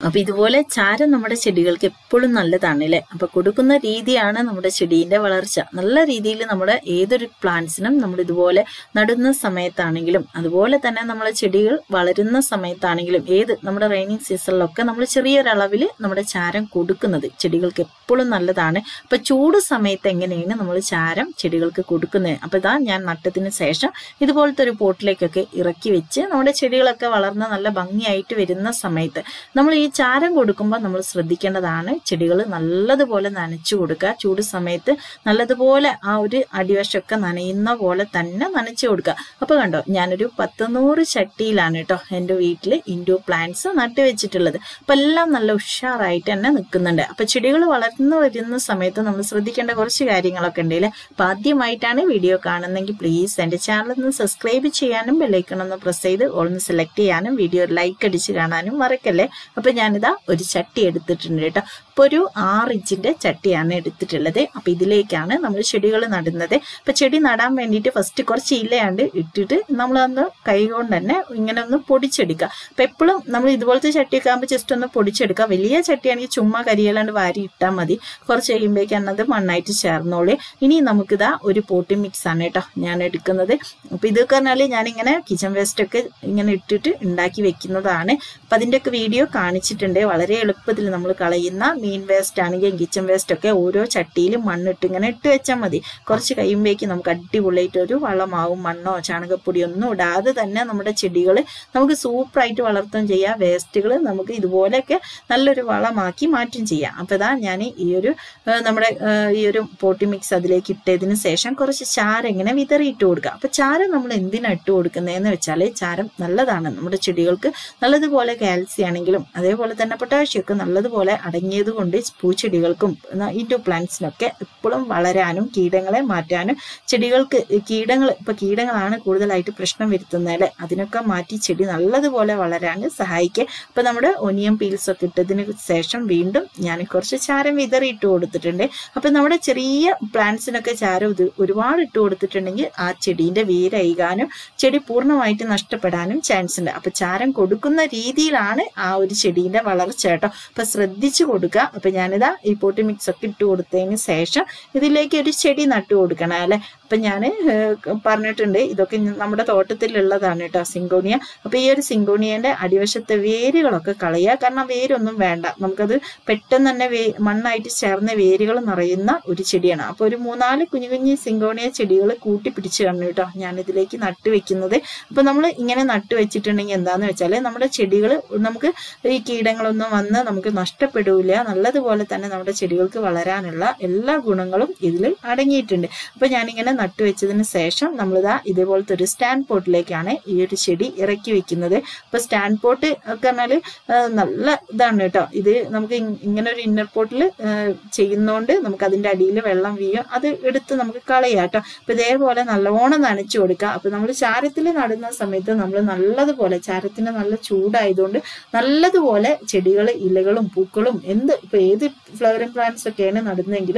അപ്പൊ ഇതുപോലെ ചാരം നമ്മുടെ ചെടികൾക്ക് എപ്പോഴും നല്ലതാണ് അല്ലേ അപ്പൊ കൊടുക്കുന്ന രീതിയാണ് നമ്മുടെ ചെടീന്റെ വളർച്ച നല്ല രീതിയിൽ നമ്മുടെ ഏതൊരു പ്ലാന്റ്സിനും നമ്മൾ ഇതുപോലെ നടുന്ന സമയത്താണെങ്കിലും അതുപോലെ തന്നെ നമ്മളെ ചെടികൾ വളരുന്ന സമയത്താണെങ്കിലും ഏത് നമ്മുടെ റെയിനിങ് സീസണിലൊക്കെ നമ്മൾ ചെറിയൊരളവിൽ നമ്മുടെ ചാരം കൊടുക്കുന്നത് ചെടികൾക്ക് എപ്പോഴും നല്ലതാണ് അപ്പൊ ചൂട് സമയത്ത് എങ്ങനെയാണ് നമ്മൾ ചാരം ചെടികൾക്ക് കൊടുക്കുന്നത് അപ്പൊ ഇതാ ഞാൻ നട്ടതിന് ശേഷം ഇതുപോലത്തെ ഒരു പോട്ടിലേക്കൊക്കെ ഇറക്കി വെച്ച് നമ്മുടെ ചെടികളൊക്കെ വളർന്ന് നല്ല ഭംഗിയായിട്ട് വരുന്ന സമയത്ത് നമ്മൾ ഈ ചാരം കൊടുക്കുമ്പോൾ നമ്മൾ ശ്രദ്ധിക്കേണ്ടതാണ് ചെടികൾ നല്ലതുപോലെ നനച്ചു കൊടുക്കുക ചൂട് സമയത്ത് നല്ലതുപോലെ ആ ഒരു അടിവശമൊക്കെ നനയുന്ന പോലെ തന്നെ നനച്ചു കൊടുക്കുക അപ്പൊ കണ്ടോ ഞാനൊരു പത്ത് നൂറ് ചട്ടിയിലാണ് കേട്ടോ എൻ്റെ വീട്ടിൽ ഇൻഡോർ പ്ലാന്റ്സ് നട്ടു വെച്ചിട്ടുള്ളത് അപ്പൊ എല്ലാം നല്ല ഉഷാറായിട്ട് തന്നെ നിൽക്കുന്നുണ്ട് അപ്പൊ ചെടികൾ വളർന്നു വരുന്ന സമയത്ത് നമ്മൾ ശ്രദ്ധിക്കേണ്ട കുറച്ച് കാര്യങ്ങളൊക്കെ ഉണ്ടല്ലേ അപ്പൊ ആദ്യമായിട്ടാണ് വീഡിയോ കാണുന്നെങ്കിൽ പ്ലീസ് എൻ്റെ ചാനൽ ഒന്ന് സബ്സ്ക്രൈബ് ചെയ്യാനും ബെല്ലൈക്കൺ ഒന്ന് പ്രസ് ചെയ്ത് ഒന്ന് സെലക്ട് ചെയ്യാനും വീഡിയോ ലൈക്ക് അടിച്ച് കാണാനും മറക്കല്ലേ അപ്പൊ ഞാനിതാ ഒരു ചട്ടി എടുത്തിട്ടുണ്ട് കേട്ടോ അപ്പൊ ഒരു ആറ് ഇഞ്ചിന്റെ ചട്ടിയാണ് എടുത്തിട്ടുള്ളത് അപ്പൊ ഇതിലേക്കാണ് നമ്മൾ ചെടികൾ നടുന്നത് അപ്പൊ ചെടി നടാൻ വേണ്ടിയിട്ട് ഫസ്റ്റ് കുറച്ച് ഇലയാണ്ട് ഇട്ടിട്ട് നമ്മൾ ഒന്ന് കൈ കൊണ്ട് തന്നെ ഇങ്ങനെ ഒന്ന് പൊടിച്ചെടുക്കുക അപ്പൊ എപ്പോഴും നമ്മൾ ഇതുപോലത്തെ ചട്ടിയൊക്കെ ആകുമ്പോൾ ജസ്റ്റ് ഒന്ന് പൊടിച്ചെടുക്കുക വലിയ ചട്ടിയാണെങ്കിൽ ചുമ്മാ കരിയലാണ്ട് വാരി ഇട്ടാൽ മതി കുറച്ച് കഴിയുമ്പോഴേക്കും അത് മണ്ണായിട്ട് ചേർന്നോളെ ഇനി നമുക്കിതാ ഒരു പോട്ടി മിക്സ് ആണ് കേട്ടോ ഞാൻ എടുക്കുന്നത് അപ്പൊ ഇതൊക്കെ പറഞ്ഞാല് ഞാനിങ്ങനെ കിച്ചൺ വേസ്റ്റ് ഒക്കെ ഇങ്ങനെ ഇട്ടിട്ട് ഉണ്ടാക്കി വെക്കുന്നതാണ് അപ്പൊ അതിന്റെ ഒക്കെ വീഡിയോ കാണിച്ചിട്ടുണ്ട് വളരെ എളുപ്പത്തിൽ നമ്മൾ കളയുന്ന മീൻ വേസ്റ്റ് ആണെങ്കിൽ കിച്ചൺ വേസ്റ്റ് ഒക്കെ ഓരോ ചട്ടിയിലും മണ്ണിട്ട് ഇങ്ങനെ ഇട്ട് വെച്ചാൽ മതി കുറച്ച് കഴിയുമ്പോഴേക്കും നമുക്ക് അടിപൊളിയായിട്ട് ഒരു വളമാവും മണ്ണോ ചാണകപ്പൊടിയോ ഒന്നും ഇടാതെ തന്നെ നമ്മുടെ ചെടികൾ നമുക്ക് സൂപ്പറായിട്ട് വളർത്തുകയും ചെയ്യാം വേസ്റ്റുകൾ നമുക്ക് ഇതുപോലെയൊക്കെ നല്ലൊരു വളമാക്കി മാറ്റും ചെയ്യാം അപ്പൊ ഇതാ ഞാൻ ഈ ഒരു ആ, നമ്മുടെ ആ, ഈ ഒരു പോട്ടി മിക്സ് അതിലേക്ക് ഇട്ടതിന് ശേഷം കുറച്ച് ചാരം ഇങ്ങനെ വിതറിയിട്ട് കൊടുക്കുക അപ്പൊ ചാരം നമ്മൾ എന്തിനാ ഇട്ട് കൊടുക്കുന്നതെന്ന് വെച്ചാൽ ചാരം നല്ലതാണ് നമ്മുടെ ചെടികൾക്ക് നല്ലതുപോലെ കാൽസ്യം ആണെങ്കിലും അതേപോലെ തന്നെ പൊട്ടാഷ്യം ഒക്കെ നല്ലതുപോലെ അടങ്ങിയത് കൊണ്ട് പൂച്ചെടികൾക്കും ഇൻഡോ പ്ലാന്റ്സിനൊക്കെ എപ്പോഴും വളരാനും കീടങ്ങളെ മാറ്റാനും ചെടികൾക്ക് കീടങ്ങൾ ഇപ്പൊ കീടങ്ങളാണ് കൂടുതലായിട്ട് പ്രശ്നം വരുത്തുന്നത് അതിനൊക്കെ മാറ്റി ചെടി നല്ലതുപോലെ വളരാൻ സഹായിക്കുക ഇപ്പൊ നമ്മുടെ ഒനിയൻ പീൽസ് ഒക്കെ ഇട്ടതിന് ശേഷം വീണ്ടും ഞാൻ കുറച്ച് ചാരം വിതറി ഇട്ട് കൊടുത്തിട്ടുണ്ട് അപ്പൊ നമ്മുടെ ചെറിയ പ്ലാന്റ്സിനൊക്കെ ചാരം ഇത് ഒരുപാട് ഇട്ട് കൊടുത്തിട്ടുണ്ടെങ്കിൽ ആ ചെടീന്റെ വേരയികാനും ചെടി പൂർണ്ണമായിട്ട് നഷ്ടപ്പെടാനും ചാൻസ് ഉണ്ട് അപ്പൊ ചാരം കൊടുക്കുന്ന രീതിയിലാണ് ആ ഒരു ചെടീന്റെ വളർച്ച കേട്ടോ അപ്പൊ ശ്രദ്ധിച്ചു കൊടുക്കുക അപ്പൊ ഞാനിതാ ഈ പോട്ടി മിക്സ് ഒക്കെ ഇട്ട് കൊടുത്തതിന് ശേഷം ഇതിലേക്ക് ഒരു ചെടി നട്ടു കൊടുക്കണം അല്ലെ അപ്പൊ ഞാൻ പറഞ്ഞിട്ടുണ്ട് ഇതൊക്കെ നമ്മുടെ തോട്ടത്തിലുള്ളതാണ് കേട്ടോ സിങ്കോണിയ അപ്പൊ ഈ ഒരു സിങ്കോണിയന്റെ അടിവശത്തെ വേരുകളൊക്കെ കളയുക കാരണം വേരൊന്നും വേണ്ട നമുക്കത് പെട്ടെന്ന് തന്നെ വേ മണ്ണായിട്ട് ചേർന്ന വേരുകൾ നിറയുന്ന ഒരു ചെടിയാണ് അപ്പൊ ഒരു മൂന്നാല് കുഞ്ഞു കുഞ്ഞു സിങ്കോണിയ ചെടികൾ കൂട്ടി പിടിച്ച് കാണും കേട്ടോ ഞാൻ ഇതിലേക്ക് നട്ടു വെക്കുന്നത് അപ്പൊ നമ്മൾ ഇങ്ങനെ നട്ടു വെച്ചിട്ടുണ്ടെങ്കിൽ എന്താന്ന് വെച്ചാൽ നമ്മുടെ ചെടികൾ നമുക്ക് ഈ കീടങ്ങളൊന്നും വന്ന് നമുക്ക് നഷ്ടപ്പെടില്ല നല്ലതുപോലെ തന്നെ നമ്മുടെ ചെടികൾക്ക് വളരാനുള്ള എല്ലാ ഗുണങ്ങളും ഇതിൽ അടങ്ങിയിട്ടുണ്ട് അപ്പൊ ഞാനിങ്ങനെ നട്ടുവെച്ചതിന് ശേഷം നമ്മളിതാ ഇതേപോലത്തെ ഒരു സ്റ്റാൻഡ് പോട്ടിലേക്കാണ് ഈ ഒരു ചെടി ഇറക്കി വെക്കുന്നത് അപ്പൊ സ്റ്റാൻഡ് പോട്ട് ഒക്കെ പറഞ്ഞാല് ആ, നല്ല ഇതാണ് കേട്ടോ ഇത് നമുക്ക് ഇ- ഇങ്ങനെ ഒരു ഇന്നർ പോട്ടിൽ ചെയ്യുന്നോണ്ട് നമുക്ക് അതിന്റെ അടിയിൽ വെള്ളം വീഴും അത് എടുത്ത് നമുക്ക് കളയാം കേട്ടോ അപ്പൊ ഇതേപോലെ നല്ലോണം നനച്ചു കൊടുക്കുക അപ്പൊ നമ്മൾ ചാരത്തിൽ നടുന്ന സമയത്ത് നമ്മൾ നല്ലതുപോലെ ചാരത്തിന് നല്ല ചൂടായതുകൊണ്ട് നല്ലതുപോലെ ചെടികൾ ഇലകളും പൂക്കളും എന്ത് ഇപ്പൊ ഏത് ഫ്ലവറിംഗ് പ്ലാന്റ്സ് ഒക്കെയാണ് നടുന്നതെങ്കിൽ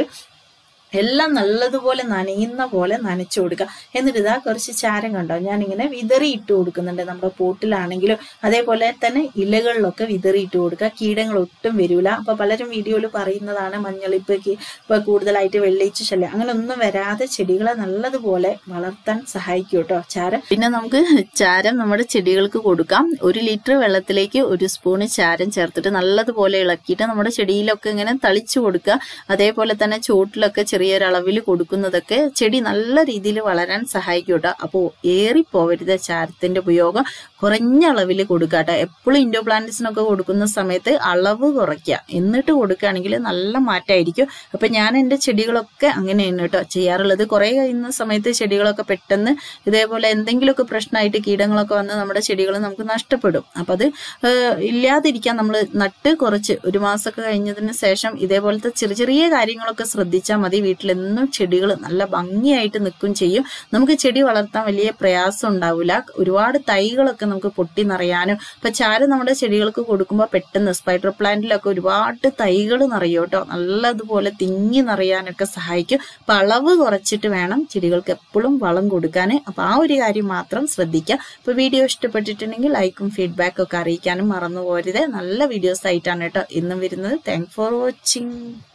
എല്ലാം നല്ലതുപോലെ നനയുന്ന പോലെ നനച്ചു കൊടുക്കുക എന്നിട്ട് ഇതാ കുറച്ച് ചാരം കണ്ടോ ഞാനിങ്ങനെ വിതറി ഇട്ട് കൊടുക്കുന്നുണ്ട് നമ്മുടെ പോട്ടിലാണെങ്കിലും അതേപോലെ തന്നെ ഇലകളിലൊക്കെ വിതറി ഇട്ട് കൊടുക്കുക കീടങ്ങൾ ഒട്ടും വരൂല അപ്പൊ പലരും വീഡിയോയിൽ പറയുന്നതാണ് മഞ്ഞളിപ്പ് കി- ഇപ്പൊ കൂടുതലായിട്ട് വെള്ളയിച്ച് ശല്യം അങ്ങനെ ഒന്നും വരാതെ ചെടികളെ നല്ലതുപോലെ വളർത്താൻ സഹായിക്കും കേട്ടോ ചാരം പിന്നെ നമുക്ക് ചാരം നമ്മുടെ ചെടികൾക്ക് കൊടുക്കാം ഒരു ലിറ്റർ വെള്ളത്തിലേക്ക് ഒരു സ്പൂണ് ചാരം ചേർത്തിട്ട് നല്ലതുപോലെ ഇളക്കിയിട്ട് നമ്മുടെ ചെടിയിലൊക്കെ ഇങ്ങനെ തളിച്ചു കൊടുക്കുക അതേപോലെ തന്നെ ചുവട്ടിലൊക്കെ ചെറിയൊരളവിൽ കൊടുക്കുന്നതൊക്കെ ചെടി നല്ല രീതിയിൽ വളരാൻ സഹായിക്കും കേട്ടോ അപ്പോൾ ഏറിപ്പോവരുത് ചാരത്തിന്റെ ഉപയോഗം കുറഞ്ഞ അളവിൽ കൊടുക്കുക കേട്ടോ എപ്പോഴും ഇൻഡോ പ്ലാന്റ്സിനൊക്കെ കൊടുക്കുന്ന സമയത്ത് അളവ് കുറയ്ക്കുക എന്നിട്ട് കൊടുക്കുകയാണെങ്കിൽ നല്ല മാറ്റമായിരിക്കും അപ്പൊ ഞാൻ എൻ്റെ ചെടികളൊക്കെ അങ്ങനെയാണ് കേട്ടോ ചെയ്യാറുള്ളത് കുറെ കഴിയുന്ന സമയത്ത് ചെടികളൊക്കെ പെട്ടെന്ന് ഇതേപോലെ എന്തെങ്കിലുമൊക്കെ പ്രശ്നമായിട്ട് കീടങ്ങളൊക്കെ വന്ന് നമ്മുടെ ചെടികൾ നമുക്ക് നഷ്ടപ്പെടും അപ്പൊ അത് ഏഹ്, ഇല്ലാതിരിക്കാൻ നമ്മൾ നട്ട് കുറച്ച് ഒരു മാസമൊക്കെ കഴിഞ്ഞതിന് ശേഷം ഇതേപോലത്തെ ചെറിയ ചെറിയ കാര്യങ്ങളൊക്കെ ശ്രദ്ധിച്ചാൽ മതി വീട്ടിലെന്നും ചെടികൾ നല്ല ഭംഗിയായിട്ട് നിൽക്കും ചെയ്യും നമുക്ക് ചെടി വളർത്താൻ വലിയ പ്രയാസം ഉണ്ടാവില്ല ഒരുപാട് തൈകളൊക്കെ നമുക്ക് പൊട്ടി നിറയാനും ഇപ്പൊ ചാരം നമ്മുടെ ചെടികൾക്ക് കൊടുക്കുമ്പോൾ പെട്ടെന്ന് സ്പൈഡർ പ്ലാന്റിലൊക്കെ ഒരുപാട് തൈകൾ നിറയും കേട്ടോ നല്ലതുപോലെ തിങ്ങി നിറയാനൊക്കെ സഹായിക്കും അപ്പൊ അളവ് കുറച്ചിട്ട് വേണം ചെടികൾക്ക് എപ്പോഴും വളം കൊടുക്കാൻ അപ്പൊ ആ ഒരു കാര്യം മാത്രം ശ്രദ്ധിക്കുക അപ്പൊ വീഡിയോ ഇഷ്ടപ്പെട്ടിട്ടുണ്ടെങ്കിൽ ലൈക്കും ഫീഡ്ബാക്കും ഒക്കെ അറിയിക്കാനും മറന്നു പോരുത് നല്ല വീഡിയോസ് ആയിട്ടാണ് കേട്ടോ ഇന്നും വരുന്നത് താങ്ക് ഫോർ വാച്ചിങ്